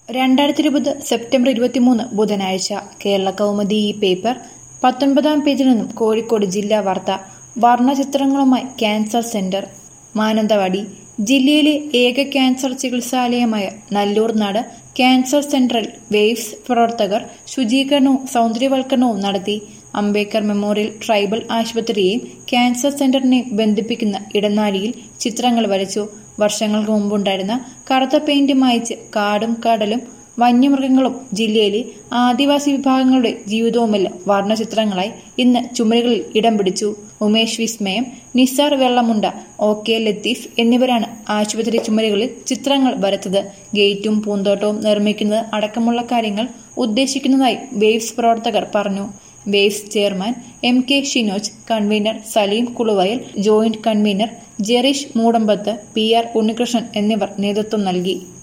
രണ്ടായിരത്തി ഇരുപത് സെപ്റ്റംബർ ഇരുപത്തിമൂന്ന് ബുധനാഴ്ച കേരള കൗമുദി ഈ പേപ്പർ പത്തൊൻപതാം പേജിൽ നിന്നും കോഴിക്കോട് ജില്ലാ വാർത്ത വർണ്ണചിത്രങ്ങളുമായി ക്യാൻസർ സെന്റർ മാനന്തവാടി ജില്ലയിലെ ഏക ക്യാൻസർ ചികിത്സാലയമായ നല്ലൂർനാട് ക്യാൻസർ സെന്ററിൽ വേവ്സ് പ്രവർത്തകർ ശുചീകരണവും സൗന്ദര്യവൽക്കരണവും നടത്തി അംബേദ്കർ മെമ്മോറിയൽ ട്രൈബൽ ആശുപത്രിയെയും ക്യാൻസർ സെന്ററിനെയും ബന്ധിപ്പിക്കുന്ന ഇടനാഴിയിൽ ചിത്രങ്ങൾ വരച്ചു വർഷങ്ങൾക്ക് മുമ്പുണ്ടായിരുന്ന കറുത്ത പെയിന്റ് മായിച്ച് കാടും കടലും വന്യമൃഗങ്ങളും ജില്ലയിലെ ആദിവാസി വിഭാഗങ്ങളുടെ ജീവിതവുമെല്ലാം വർണ്ണചിത്രങ്ങളായി ഇന്ന് ചുമരുകളിൽ ഇടം പിടിച്ചു ഉമേഷ് വിസ്മയം നിസാർ വെള്ളമുണ്ട ഒ കെ ലത്തീഫ് എന്നിവരാണ് ആശുപത്രി ചുമരുകളിൽ ചിത്രങ്ങൾ വരച്ചത് ഗേറ്റും പൂന്തോട്ടവും നിർമ്മിക്കുന്നത് അടക്കമുള്ള കാര്യങ്ങൾ ഉദ്ദേശിക്കുന്നതായി വേവ്സ് പ്രവർത്തകർ പറഞ്ഞു Waves chairman M K Shinoj convener Saleem Kuluvayal joint convener Jereesh Moodampath P R Unnikrishnan എന്നിവർ നേതൃത്വം നൽകി